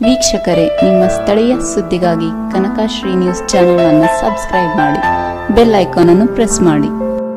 ವೀಕ್ಷಕರೇ ನಿಮ್ಮ ಸ್ಥಳೀಯ ಸುದ್ದಿಗಾಗಿ ಕನಕಶ್ರೀ ನ್ಯೂಸ್ ಚಾನೆಲ್ ಅನ್ನು ಸಬ್ಸ್ಕ್ರೈಬ್ ಮಾಡಿ ಬೆಲ್ ಐಕಾನ್ ಅನ್ನು ಪ್ರೆಸ್ ಮಾಡಿ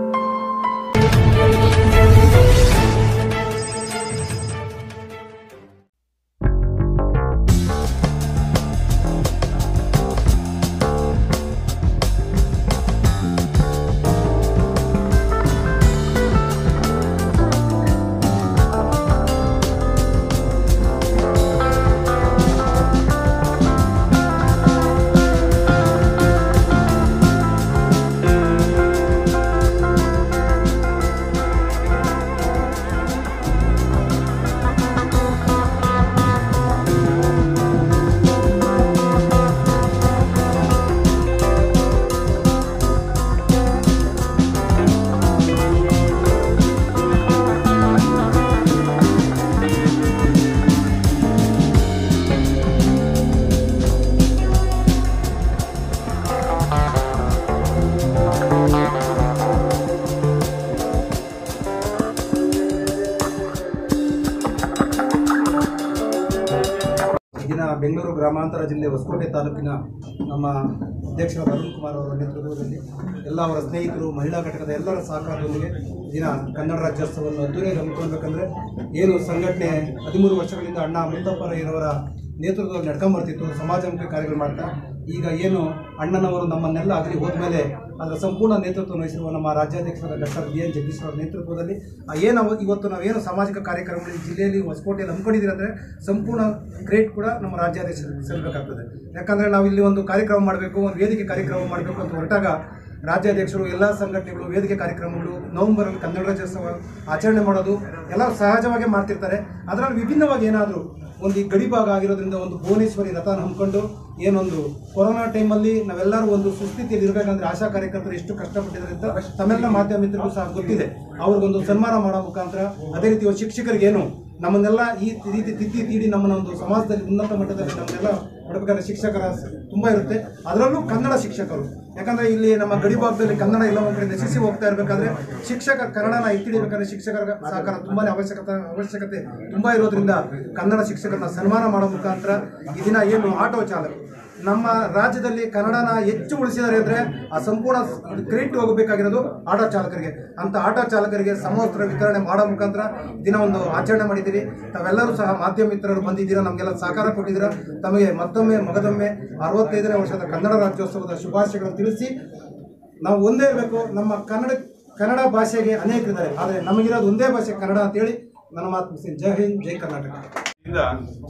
ಈಗಿನ ಬೆಂಗಳೂರು ಗ್ರಾಮಾಂತರ ಜಿಲ್ಲೆ ಹೊಸಕೋಟೆ ತಾಲೂಕಿನ ನಮ್ಮ ಅಧ್ಯಕ್ಷರಾದ ಅರುಣ್ ಕುಮಾರ್ ಅವರ ನೇತೃತ್ವದಲ್ಲಿ ಎಲ್ಲ ಅವರ ಸ್ನೇಹಿತರು ಮಹಿಳಾ ಘಟಕದ ಎಲ್ಲರ ಸಹಕಾರದೊಂದಿಗೆ ದಿನ ಕನ್ನಡ ರಾಜ್ಯೋತ್ಸವವನ್ನು ಅದ್ದೂರಿಯಾಗಿ ಹಮ್ಮಿಕೊಳ್ಬೇಕಂದ್ರೆ ಏನು ಸಂಘಟನೆ ಹದಿಮೂರು ವರ್ಷಗಳಿಂದ ಅಣ್ಣ ಮುತ್ತಪ್ಪರ ಇರೋರ ನೇತೃತ್ವದಲ್ಲಿ ನಡ್ಕೊಂಬರ್ತಿತ್ತು ಸಮಾಜಮುಖಿ ಕಾರ್ಯಗಳು ಮಾಡ್ತಾ ಈಗ ಏನು ಅಣ್ಣನವರು ನಮ್ಮನ್ನೆಲ್ಲ ಆಗಲಿ ಹೋದ್ಮೇಲೆ ಅದರ ಸಂಪೂರ್ಣ ನೇತೃತ್ವ ವಹಿಸಿರುವ ನಮ್ಮ ರಾಜ್ಯಾಧ್ಯಕ್ಷರಾದ ಡಾಕ್ಟರ್ ಬಿ ಎನ್ ಜಗದೀಶ್ ಅವರ ನೇತೃತ್ವದಲ್ಲಿ ಆ ಏನು ಅವ- ಇವತ್ತು ನಾವೇನು ಸಾಮಾಜಿಕ ಕಾರ್ಯಕ್ರಮಗಳು ಈ ಜಿಲ್ಲೆಯಲ್ಲಿ ಹೊಸಕೋಟೆಯಲ್ಲಿ ಹಮ್ಮಿಕೊಂಡಿದ್ದೀರಿ ಅಂದರೆ ಸಂಪೂರ್ಣ ಗ್ರೇಟ್ ಕೂಡ ನಮ್ಮ ರಾಜ್ಯಾಧ್ಯಕ್ಷರಿಗೆ ಸಲ್ಲಬೇಕಾಗ್ತದೆ ಯಾಕಂದರೆ ನಾವು ಇಲ್ಲಿ ಒಂದು ಕಾರ್ಯಕ್ರಮ ಮಾಡಬೇಕು ಒಂದು ವೇದಿಕೆ ಕಾರ್ಯಕ್ರಮ ಮಾಡಬೇಕು ಅಂತ ಹೊರಟಾಗ ರಾಜ್ಯಾಧ್ಯಕ್ಷರು ಎಲ್ಲ ಸಂಘಟನೆಗಳು ವೇದಿಕೆ ಕಾರ್ಯಕ್ರಮಗಳು ನವೆಂಬರಲ್ಲಿ ಕನ್ನಡ ರಾಜ್ಯೋತ್ಸವ ಆಚರಣೆ ಮಾಡೋದು ಎಲ್ಲ ಸಹಜವಾಗಿ ಮಾಡ್ತಿರ್ತಾರೆ ಅದರಲ್ಲಿ ವಿಭಿನ್ನವಾಗಿ ಏನಾದರೂ ಒಂದು ಈ ಗಡಿಭಾಗ ಆಗಿರೋದ್ರಿಂದ ಒಂದು ಭುವನೇಶ್ವರಿ ರಥನ ಹಮ್ಮಿಕೊಂಡು ಏನೊಂದು ಕೊರೋನಾ ಟೈಮಲ್ಲಿ ನಾವೆಲ್ಲರೂ ಒಂದು ಸುಸ್ಥಿತಿಯಲ್ಲಿ ಇರಬೇಕಂದ್ರೆ ಆಶಾ ಕಾರ್ಯಕರ್ತರು ಎಷ್ಟು ಕಷ್ಟಪಟ್ಟಿದ್ದಾರೆ ಅಂತ ತಮ್ಮೆಲ್ಲ ಮಾಧ್ಯಮ ಮಿತ್ರರಿಗೂ ಸಹ ಗೊತ್ತಿದೆ ಅವ್ರಿಗೊಂದು ಸನ್ಮಾನ ಮಾಡೋ ಮುಖಾಂತರ ಅದೇ ರೀತಿ ಒಂದು ಶಿಕ್ಷಕರಿಗೇನು ನಮ್ಮನ್ನೆಲ್ಲ ಈ ರೀತಿ ತಿದ್ದಿ ತೀಡಿ ನಮ್ಮನ್ನ ಒಂದು ಸಮಾಜದಲ್ಲಿ ಉನ್ನತ ಮಟ್ಟದಲ್ಲಿ ನಮ್ಮನ್ನೆಲ್ಲ ಮಾಡಬೇಕಾದ್ರೆ ಶಿಕ್ಷಕರ ಸ- ತುಂಬಾ ಇರುತ್ತೆ ಅದರಲ್ಲೂ ಕನ್ನಡ ಶಿಕ್ಷಕರು ಯಾಕಂದ್ರೆ ಇಲ್ಲಿ ನಮ್ಮ ಗಡಿ ಭಾಗದಲ್ಲಿ ಕನ್ನಡ ಎಲ್ಲ ಒಂದ್ ಕಡೆ ನಶಿಸಿ ಹೋಗ್ತಾ ಇರಬೇಕಾದ್ರೆ ಶಿಕ್ಷಕ ಕನ್ನಡನ ಎತ್ತಿಡಿಬೇಕಾದ್ರೆ ಶಿಕ್ಷಕರ ಸಹಕಾರ ತುಂಬಾನೇ ಅವಶ್ಯಕತೆ ಅವಶ್ಯಕತೆ ತುಂಬಾ ಇರೋದ್ರಿಂದ ಕನ್ನಡ ಶಿಕ್ಷಕರನ್ನ ಸನ್ಮಾನ ಮಾಡೋ ಮುಖಾಂತರ ಈ ದಿನ ಏನು ಆಟೋ ಚಾಲಕರು ನಮ್ಮ ರಾಜ್ಯದಲ್ಲಿ ಕನ್ನಡನ ಹೆಚ್ಚು ಉಳಿಸಿದ್ದಾರೆ ಅಂದ್ರೆ ಆ ಸಂಪೂರ್ಣ ಕ್ರೆಡಿಟ್ ಹೋಗಬೇಕಾಗಿರೋದು ಆಟೋ ಚಾಲಕರಿಗೆ ಅಂತ ಆಟೋ ಚಾಲಕರಿಗೆ ಸಮವಸ್ತ್ರ ವಿತರಣೆ ಮಾಡೋ ಮುಖಾಂತರ ದಿನ ಒಂದು ಆಚರಣೆ ಮಾಡಿದ್ದೀರಿ ತಾವೆಲ್ಲರೂ ಸಹ ಮಾಧ್ಯಮ ಮಿತ್ರರು ಬಂದಿದ್ದೀರಾ ನಮಗೆಲ್ಲ ಸಹಕಾರ ಕೊಟ್ಟಿದ್ದೀರಾ ತಮಗೆ ಮತ್ತೊಮ್ಮೆ ಮಗದೊಮ್ಮೆ ಅರವತ್ತೈದನೇ ವರ್ಷದ ಕನ್ನಡ ರಾಜ್ಯೋತ್ಸವದ ಶುಭಾಶಯಗಳನ್ನು ತಿಳಿಸಿ ನಾವು ಒಂದೇ ಇರಬೇಕು ನಮ್ಮ ಕನ್ನಡ ಕನ್ನಡ ಭಾಷೆಗೆ ಅನೇಕರಿದ್ದಾರೆ ಆದರೆ ನಮಗಿರೋದು ಒಂದೇ ಭಾಷೆ ಕನ್ನಡ ಅಂತೇಳಿ ನನ್ನ ಮಾತು ಮುಗಿಸ್ತೀನಿ. ಜೈ ಹಿಂದ್ ಜೈ ಕರ್ನಾಟಕ ಇಂದ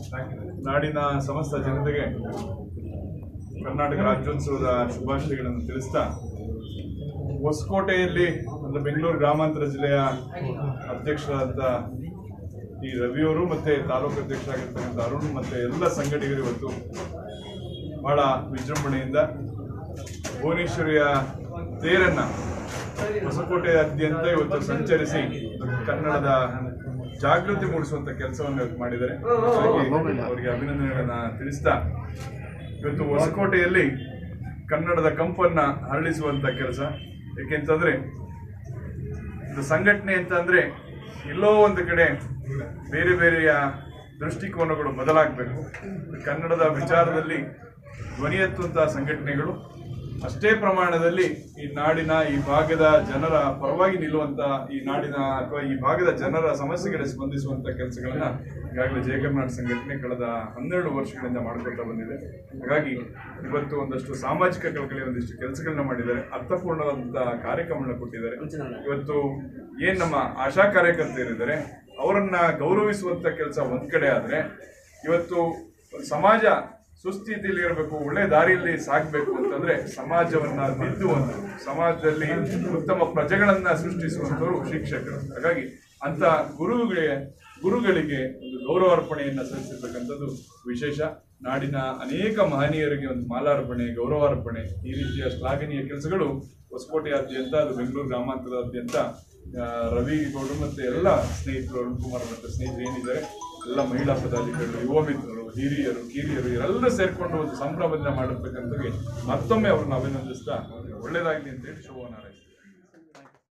ನಾಡಿನ ಸಮಸ್ತ ಜನತೆಗೆ ಕರ್ನಾಟಕ ರಾಜ್ಯೋತ್ಸವದ ಶುಭಾಶಯಗಳನ್ನು ತಿಳಿಸ್ತಾ ಹೊಸಕೋಟೆಯಲ್ಲಿ ಅಂದ್ರೆ ಬೆಂಗಳೂರು ಗ್ರಾಮಾಂತರ ಜಿಲ್ಲೆಯ ಅಧ್ಯಕ್ಷರಾದ ಈ ರವಿಯವರು ಮತ್ತೆ ತಾಲೂಕು ಅಧ್ಯಕ್ಷರಾಗಿರ್ತಕ್ಕಂಥ ಅರುಣ್ ಮತ್ತೆ ಎಲ್ಲ ಸಂಘಟಕರು ಇವತ್ತು ಬಹಳ ವಿಜೃಂಭಣೆಯಿಂದ ಭುವನೇಶ್ವರಿಯ ತೇರನ್ನ ಹೊಸಕೋಟೆಯಾದ್ಯಂತ ಇವತ್ತು ಸಂಚರಿಸಿ ಕನ್ನಡದ ಜಾಗೃತಿ ಮೂಡಿಸುವಂತ ಕೆಲಸವನ್ನು ಇವತ್ತು ಮಾಡಿದ್ದಾರೆ ಹಾಗಾಗಿ ಅವರಿಗೆ ಅಭಿನಂದನೆಗಳನ್ನ ತಿಳಿಸ್ತಾ ಇವತ್ತು ಹೊಸಕೋಟೆಯಲ್ಲಿ ಕನ್ನಡದ ಕಂಪನ್ನ ಹರಡಿಸುವಂತ ಕೆಲಸ ಏಕೆಂತಂದ್ರೆ ಇದು ಸಂಘಟನೆ ಅಂತಂದ್ರೆ ಎಲ್ಲೋ ಒಂದು ಕಡೆ ಬೇರೆ ಬೇರೆಯ ದೃಷ್ಟಿಕೋನಗಳು ಬದಲಾಗಬೇಕು ಕನ್ನಡದ ವಿಚಾರದಲ್ಲಿ ಧ್ವನಿ ಎತ್ತುವಂತಹ ಸಂಘಟನೆಗಳು ಅಷ್ಟೇ ಪ್ರಮಾಣದಲ್ಲಿ ಈ ನಾಡಿನ ಈ ಭಾಗದ ಜನರ ಪರವಾಗಿ ನಿಲ್ಲುವಂತ ಈ ನಾಡಿನ ಅಥವಾ ಈ ಭಾಗದ ಜನರ ಸಮಸ್ಯೆಗಳಿಗೆ ಸ್ಪಂದಿಸುವಂತ ಕೆಲಸಗಳನ್ನ ಈಗಾಗಲೇ ಜಯ ಕರ್ನಾಟಕ ಸಂಘಟನೆ ಕಳೆದ ಹನ್ನೆರಡು ವರ್ಷಗಳಿಂದ ಮಾಡ್ಕೊತಾ ಬಂದಿದೆ ಹಾಗಾಗಿ ಇವತ್ತು ಒಂದಷ್ಟು ಸಾಮಾಜಿಕ ಕಳಕಳಿ ಒಂದಿಷ್ಟು ಕೆಲಸಗಳನ್ನ ಮಾಡಿದ್ದಾರೆ ಅರ್ಥಪೂರ್ಣವಾದಂತಹ ಕಾರ್ಯಕ್ರಮಗಳನ್ನ ಕೊಟ್ಟಿದ್ದಾರೆ ಇವತ್ತು ಏನ್ ನಮ್ಮ ಆಶಾ ಕಾರ್ಯಕರ್ತರಿದ್ದಾರೆ ಅವರನ್ನ ಗೌರವಿಸುವಂತ ಕೆಲಸ ಒಂದ್ ಕಡೆ ಆದ್ರೆ ಇವತ್ತು ಸಮಾಜ ಸುಸ್ಥಿತಿಯಲ್ಲಿ ಇರಬೇಕು ಒಳ್ಳೆ ದಾರಿಯಲ್ಲಿ ಸಾಗಬೇಕು ಅಂತಂದ್ರೆ ಸಮಾಜವನ್ನ ತಿದ್ದುವಂತ ಸಮಾಜದಲ್ಲಿ ಉತ್ತಮ ಪ್ರಜೆಗಳನ್ನ ಸೃಷ್ಟಿಸುವಂತವರು ಶಿಕ್ಷಕರು ಹಾಗಾಗಿ ಅಂತ ಗುರುಗಳಿಗೆ ಗುರುಗಳಿಗೆ ಒಂದು ಗೌರವಾರ್ಪಣೆಯನ್ನ ಸಲ್ಲಿಸಿರ್ತಕ್ಕಂಥದ್ದು ವಿಶೇಷ ನಾಡಿನ ಅನೇಕ ಮಹನೀಯರಿಗೆ ಒಂದು ಮಾಲಾರ್ಪಣೆ ಗೌರವಾರ್ಪಣೆ ಈ ರೀತಿಯ ಶ್ಲಾಘನೀಯ ಕೆಲಸಗಳು ಹೊಸಕೋಟೆಯಾದ್ಯಂತ ಅದು ಬೆಂಗಳೂರು ಗ್ರಾಮಾಂತರದಾದ್ಯಂತ ಆ, ರವಿ ಗೌಡರು ಮತ್ತೆ ಎಲ್ಲ ಸ್ನೇಹಿತರು ಅರುಣ್ ಕುಮಾರ್ ಮತ್ತೆ ಸ್ನೇಹಿತರು ಏನಿದ್ದಾರೆ ಎಲ್ಲ ಮಹಿಳಾ ಪದಾಧಿಕಾರಿಗಳು ಯುವ ಮಿತ್ರರು ಹಿರಿಯರು ಕಿರಿಯರು ಇವರೆಲ್ಲ ಸೇರ್ಕೊಂಡು ಒಂದು ಸಂಭ್ರಮದಿಂದ ಮಾಡಿರ್ತಕ್ಕಂಥವ್ರಿಗೆ ಮತ್ತೊಮ್ಮೆ ಅವ್ರನ್ನ ಅಭಿನಂದಿಸ್ತಾ ಒಳ್ಳೇದಾಗಲಿ ಅಂತೇಳಿ ಶುಭವನ್ನು ಹಾರೈಸ್ತೀನಿ